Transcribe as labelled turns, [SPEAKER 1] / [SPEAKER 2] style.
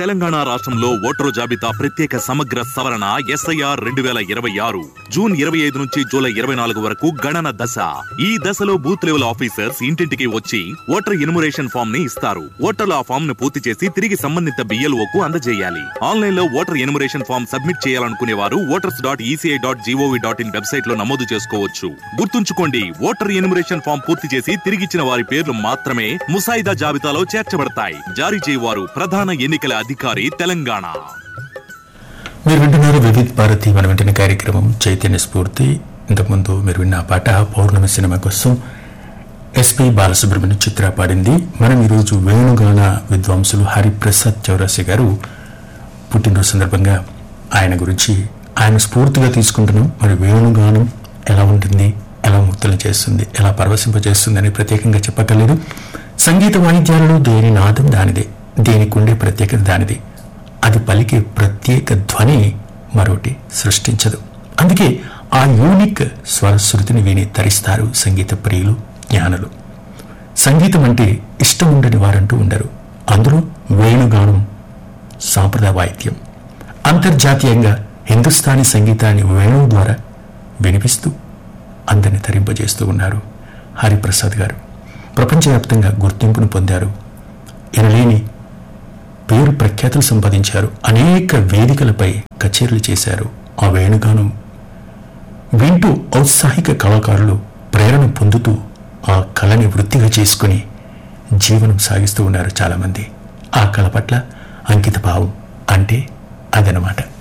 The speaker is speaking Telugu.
[SPEAKER 1] తెలంగాణ రాష్ట్రంలో ఓటరు జాబితా ప్రత్యేక సమగ్ర సవరణ ఎస్ఐఆర్ రెండు వేల ఇరవై ఆరు జూన్ ఇరవై ఐదు నుంచి జూలై ఇరవై నాలుగు వరకు గణన దశ ఈ దశలో బూత్ లెవెల్ ఆఫీసర్స్ ఇంటింటికి వచ్చి ఓటర్ ఎన్యుమరేషన్ ఫామ్ ని ఇస్తారు ఓటర్లు ఆ ఫామ్ ను పూర్తి చేసి తిరిగి సంబంధిత BLO కు అందజేయాలి ఆన్లైన్ లో ఓటర్ ఎన్యుమరేషన్ ఫామ్ సబ్మిట్ చేయాలనుకునే వారు voters dot ECI dot GOV dot in website లో నమోదు చేసుకోవచ్చు గుర్తుంచుకోండి ఓటర్ ఎన్యుమరేషన్ ఫామ్ పూర్తి చేసి తిరిగిచ్చిన వారి పేర్లు మాత్రమే ముసాయిదా జాబితాలో చేర్చబడతాయి జారీ చేయవారు ప్రధాన ఎన్నికల అధికారి తెలంగాణ
[SPEAKER 2] మీరు వింటున్నారు వివిధ్ భారతి మన వెంటనే కార్యక్రమం చైతన్య స్ఫూర్తి ఇంతకుముందు మీరు విన్న ఆ పాట పౌర్ణమి సినిమా కోసం ఎస్పి బాలసుబ్రహ్మణ్యం చిత్ర పాడింది మనం ఈరోజు వేణుగాన విద్వాంసులు హరిప్రసాద్ చౌరాసి గారు పుట్టినరోజు సందర్భంగా ఆయన గురించి ఆయన స్ఫూర్తిగా తీసుకుంటున్నాం మరి వేణుగానం ఎలా ఉంటుంది ఎలా ముక్తులు చేస్తుంది ఎలా పరవశింపజేస్తుంది అని ప్రత్యేకంగా చెప్పక్కర్లేదు సంగీత వాయిద్యాలలో దేని నాదం దానిదే దేనికి ఉండే ప్రత్యేకత దానిది అది పలికే ప్రత్యేక ధ్వని మరొకటి సృష్టించదు అందుకే ఆ యూనిక్ స్వరశృతిని విని తరిస్తారు సంగీత ప్రియులు జ్ఞానులు సంగీతం అంటే ఇష్టం ఉండని వారంటూ ఉండరు అందులో వేణుగానం సాంప్రదాయ వాయిద్యం అంతర్జాతీయంగా హిందుస్థానీ సంగీతాన్ని వేణువు ద్వారా వినిపిస్తూ అందరిని తరింపజేస్తూ ఉన్నారు హరిప్రసాద్ గారు ప్రపంచవ్యాప్తంగా గుర్తింపును పొందారు ఎనలేని పేరు ప్రఖ్యాతులు సంపాదించారు అనేక వేదికలపై కచేరీలు చేశారు ఆ వేణుగానం వింటూ ఔత్సాహిక కళాకారులు ప్రేరణ పొందుతూ ఆ కళని వృత్తిగా చేసుకుని జీవనం సాగిస్తూ ఉన్నారు చాలామంది ఆ కళ పట్ల అంకిత భావం అంటే అదనమాట